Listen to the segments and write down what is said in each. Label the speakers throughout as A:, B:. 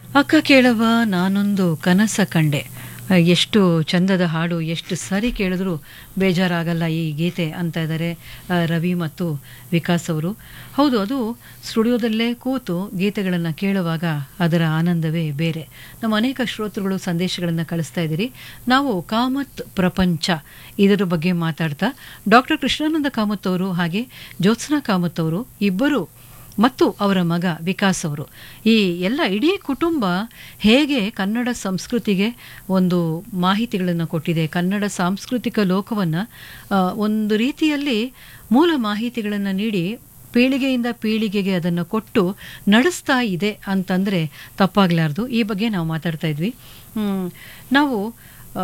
A: ಅಕ್ಕ ಕೇಳವ ನಾನೊಂದು ಕನಸ ಕಂಡೆ ಆ, ಎಷ್ಟು ಚಂದದ ಹಾಡು ಎಷ್ಟು ಸರಿ ಕೇಳಿದ್ರು ಬೇಜಾರಾಗಲ್ಲ ಈ ಗೀತೆ ಅಂತ ಇದ್ದಾರೆ ಆ, ರವಿ ಮತ್ತು ವಿಕಾಸ್ ಅವರು ಹೌದು ಅದು ಸ್ಟುಡಿಯೋದಲ್ಲೇ ಕೂತು ಗೀತೆಗಳನ್ನು ಕೇಳುವಾಗ ಅದರ ಆನಂದವೇ ಬೇರೆ ನಮ್ಮ ಅನೇಕ ಶ್ರೋತೃಗಳು ಸಂದೇಶಗಳನ್ನು ಕಳಿಸ್ತಾ ಇದ್ದೀರಿ ನಾವು ಕಾಮತ್ ಪ್ರಪಂಚ ಇದರ ಬಗ್ಗೆ ಮಾತಾಡ್ತಾ ಡಾಕ್ಟರ್ ಕೃಷ್ಣಾನಂದ ಕಾಮತ್ ಅವರು ಹಾಗೆ ಜ್ಯೋತ್ಸ್ನಾ ಕಾಮತ್ ಅವರು ಇಬ್ಬರು ಮತ್ತು ಅವರ ಮಗ ವಿಕಾಸ್ ಅವರು ಈ ಎಲ್ಲ ಇಡೀ ಕುಟುಂಬ ಹೇಗೆ ಕನ್ನಡ ಸಂಸ್ಕೃತಿಗೆ ಒಂದು ಮಾಹಿತಿಗಳನ್ನು ಕೊಟ್ಟಿದೆ ಕನ್ನಡ ಸಾಂಸ್ಕೃತಿಕ ಲೋಕವನ್ನು ಒಂದು ರೀತಿಯಲ್ಲಿ ಮೂಲ ಮಾಹಿತಿಗಳನ್ನು ನೀಡಿ ಪೀಳಿಗೆಯಿಂದ ಪೀಳಿಗೆಗೆ ಅದನ್ನು ಕೊಟ್ಟು ನಡೆಸ್ತಾ ಇದೆ ಅಂತಂದರೆ ತಪ್ಪಾಗಲಾರ್ದು ಈ ಬಗ್ಗೆ ನಾವು ಮಾತಾಡ್ತಾ ಇದ್ವಿ ಹ್ಮ್, ನಾವು ಆ,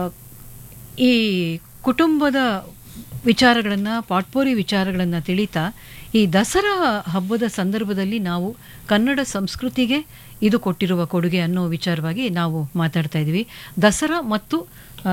A: ಈ ಕುಟುಂಬದ ವಿಚಾರಗಳನ್ನು ಪಾಟ್ಪೋರಿ ವಿಚಾರಗಳನ್ನು ತಿಳಿತಾ ಈ ದಸರಾ ಹಬ್ಬದ ಸಂದರ್ಭದಲ್ಲಿ ನಾವು ಕನ್ನಡ ಸಂಸ್ಕೃತಿಗೆ ಇದು ಕೊಟ್ಟಿರುವ ಕೊಡುಗೆ ಅನ್ನೋ ವಿಚಾರವಾಗಿ ನಾವು ಮಾತಾಡ್ತಾ ಇದ್ವಿ ದಸರಾ ಮತ್ತು ಆ,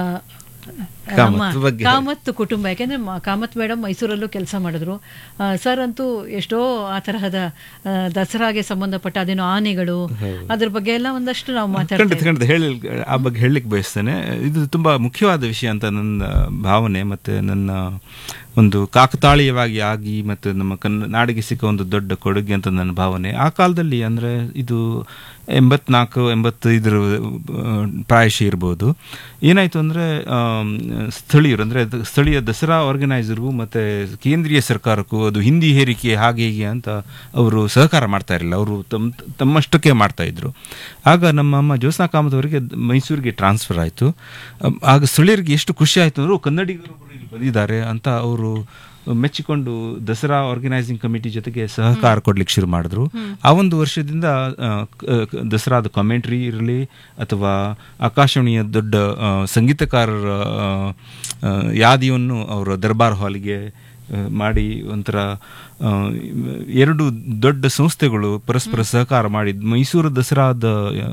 A: ನಮ್ಮ
B: ಕಾಮತ್ ಬಗ್ಗೆ.
A: ಕಾಮತ್ ಕುಟುಂಬ ಯಾಕೆಂದ್ರೆ ಮ- ಕಾಮತ್ ಮೇಡಮ್ ಮೈಸೂರಲ್ಲೂ ಕೆಲಸ ಮಾಡಿದ್ರು ಆ, ಸರ್ ಅಂತೂ ಎಷ್ಟೋ ಆ ತರಹದ ಆ, ದಸರಾಗೆ ಸಂಬಂಧಪಟ್ಟ ಅದೇನೋ ಆನೆಗಳು ಅದ್ರ ಬಗ್ಗೆ ಎಲ್ಲ ಒಂದಷ್ಟು ನಾವು ಮಾತಾಡ್ತಾ
B: ಖಂಡಿತ ಖಂಡಿತ ಹೇಳಿ ಆ ಬಗ್ಗೆ ಹೇಳಲಿಕ್ಕೆ ಬಯಸ್ತೇನೆ ಇದು ತುಂಬಾ ಮುಖ್ಯವಾದ ವಿಷಯ ಅಂತ ನನ್ನ ಭಾವನೆ ಮತ್ತೆ ನನ್ನ ಒಂದು ಕಾಕತಾಳೀಯವಾಗಿ ಆಗಿ ಮತ್ತು ನಮ್ಮ ಕನ್ನ ನಾಡಿಗೆ ಸಿಕ್ಕ ಒಂದು ದೊಡ್ಡ ಕೊಡುಗೆ ಅಂತ ನನ್ನ ಭಾವನೆ ಆ ಕಾಲದಲ್ಲಿ ಅಂದರೆ ಇದು ಎಂಬತ್ನಾಲ್ಕು ಎಂಬತ್ತೈದರ ಆ, ಪ್ರಾಯಶಃ ಇರ್ಬೋದು ಏನಾಯಿತು ಅಂದರೆ ಸ್ಥಳೀಯರು ಅಂದರೆ ಸ್ಥಳೀಯ ದಸರಾ ಆರ್ಗನೈಸರ್ಗೂ ಮತ್ತು ಕೇಂದ್ರೀಯ ಸರ್ಕಾರಕ್ಕೂ ಅದು ಹಿಂದಿ ಹೇರಿಕೆ ಹಾಗೆ ಹೀಗೆ ಅಂತ ಅವರು ಸಹಕಾರ ಮಾಡ್ತಾ ಇರಲಿಲ್ಲ ಅವರು ತಮ್ಮ ತಮ್ಮಷ್ಟಕ್ಕೆ ಮಾಡ್ತಾ ಇದ್ರು ಆಗ ನಮ್ಮ ಅಮ್ಮ ಜ್ಯೋತ್ಸ್ನಾ ಕಾಮತ್ ಅವರಿಗೆ ಮೈಸೂರಿಗೆ ಟ್ರಾನ್ಸ್ಫರ್ ಆಯಿತು ಆಗ ಸ್ಥಳೀಯರಿಗೆ ಎಷ್ಟು ಖುಷಿ ಆಯಿತು ಅಂದರೆ ಕನ್ನಡಿಗರು ಕೂಡ ಇಲ್ಲಿ ಬಂದಿದ್ದಾರೆ ಅಂತ ಅವರು ಮೆಚ್ಚಿಕೊಂಡು ದಸರಾ ಆರ್ಗನೈಸಿಂಗ್ ಕಮಿಟಿ ಜೊತೆಗೆ ಸಹಕಾರ ಕೊಡ್ಲಿಕ್ಕೆ ಶುರು ಮಾಡಿದ್ರು ಆ ಒಂದು ವರ್ಷದಿಂದ ಆ, ಕ- ಕ- ದಸರಾದ ಕಾಮೆಂಟ್ರಿ ಇರಲಿ ಅಥವಾ ಆಕಾಶವಾಣಿಯ ದೊಡ್ಡ ಆ, ಸಂಗೀತಕಾರರ ಆ, ಆ, ಯಾದಿಯನ್ನು ಅವರ ದರ್ಬಾರ್ ಹಾಲಿಗೆ ಆ, ಮಾಡಿ ಒಂಥರ ಆ, ಎರಡು ದೊಡ್ಡ ಸಂಸ್ಥೆಗಳು ಪರಸ್ಪರ ಸಹಕಾರ ಮಾಡಿ ಮೈಸೂರು ದಸರಾದ ಆ,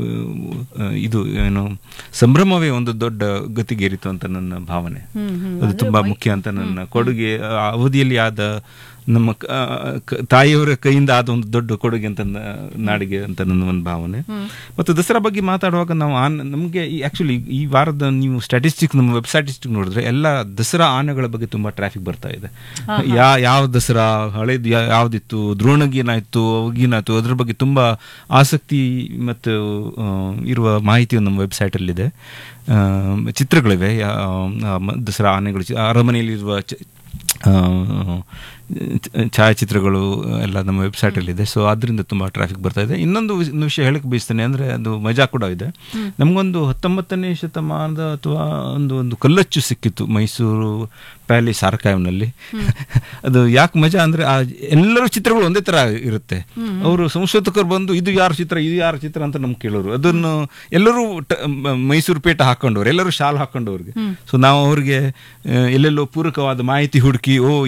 B: ಆ, ಇದು ಏನು ಸಂಭ್ರಮವೇ ಒಂದು ದೊಡ್ಡ ಗತಿಗೇರಿತು ಅಂತ ನನ್ನ ಭಾವನೆ
A: ಹ್ಮ್, ಹ್ಮ್.
B: ಅದು ತುಂಬಾ ಮುಖ್ಯ ಅಂತ ನನ್ನ ಕೊಡುಗೆ ಆ ಅವಧಿಯಲ್ಲಿ ಆದ ನಮ್ಮ ಕ- ಆ, ಕ- ತಾಯಿಯವರ ಕೈಯಿಂದ ಆದ ಒಂದು ದೊಡ್ಡ ಕೊಡುಗೆ ಅಂತ ನ- ನಾಡಿಗೆ ಅಂತ ನನ್ನ ಒಂದು ಭಾವನೆ ಮತ್ತು ದಸರಾ ಬಗ್ಗೆ ಮಾತಾಡುವಾಗ ನಾವು ಆನ್ ನಮಗೆ ಆಕ್ಚುಲಿ ಈ ವಾರದ ನೀವು ಸ್ಟ್ಯಾಟಿಸ್ಟಿಕ್ ನಮ್ಮ ವೆಬ್ ಸ್ಟ್ಯಾಟಿಸ್ಟಿಕ್ ನೋಡಿದ್ರೆ ಎಲ್ಲ ದಸರಾ ಆನೆಗಳ ಬಗ್ಗೆ ತುಂಬಾ ಟ್ರಾಫಿಕ್ ಬರ್ತಾ ಇದೆ ಯಾ ಯಾವ ದಸರಾ ಹಳೇದು ಯಾ- ಯಾವ್ದಿತ್ತು ದ್ರೋಣಗಿ ಏನಾಯ್ತು ಅವಾಗೇನಾಯ್ತು ಅದ್ರ ಬಗ್ಗೆ ತುಂಬಾ ಆಸಕ್ತಿ ಮತ್ತು ಆ, ಇರುವ ಮಾಹಿತಿಯು ನಮ್ಮ ವೆಬ್ಸೈಟ್ ಅಲ್ಲಿದೆ ಆ, ಚಿತ್ರಗಳಿವೆ ಯಾ- ಆ, ಮ- ದಸರಾ ಆನೆಗಳು ಚಿ- ಅರಮನೆಯಲ್ಲಿರುವ ಚ- ಆ, ಚ- ಛಾಯಾಚಿತ್ರಗಳು ಎಲ್ಲ ನಮ್ಮ ವೆಬ್ಸೈಟಲ್ಲಿದೆ ಸೊ ಅದರಿಂದ ತುಂಬ ಟ್ರಾಫಿಕ್ ಬರ್ತಾ ಇದೆ ಇನ್ನೊಂದು ವಿಷ- ಒಂದು ವಿಷಯ ಹೇಳಕ್ಕೆ ಬಯಸ್ತೇನೆ ಅಂದರೆ ಅದು ಮಜಾ ಕೂಡ ಇದೆ ನಮಗೊಂದು ಹತ್ತೊಂಬತ್ತನೇ ಶತಮಾನದ ಅಥವಾ ಒಂದು ಒಂದು ಕಲ್ಲಚ್ಚು ಸಿಕ್ಕಿತ್ತು ಮೈಸೂರು ಪ್ಯಾಲೇಸ್ ಆರ್ಕೈವ್ನಲ್ಲಿ ಅದು ಯಾಕೆ ಮಜಾ ಅಂದರೆ ಆ ಎಲ್ಲರ ಚಿತ್ರಗಳು ಒಂದೇ ಥರ ಇರುತ್ತೆ ಅವರು ಸಂಶೋಧಕರು ಬಂದು ಇದು ಯಾರ ಚಿತ್ರ ಇದು ಯಾರ ಚಿತ್ರ ಅಂತ ನಮ್ಗೆ ಕೇಳೋರು ಅದನ್ನು ಎಲ್ಲರೂ ಟ- ಮ- ಮೈಸೂರು ಪೇಟ ಹಾಕೊಂಡವ್ರು ಎಲ್ಲರೂ ಶಾಲ್ ಹಾಕೊಂಡವ್ರಿಗೆ ಸೊ ನಾವು ಅವ್ರಿಗೆ ಆ, ಎಲ್ಲೆಲ್ಲೋ ಪೂರಕವಾದ ಮಾಹಿತಿ ಹುಡುಕಿ ಓ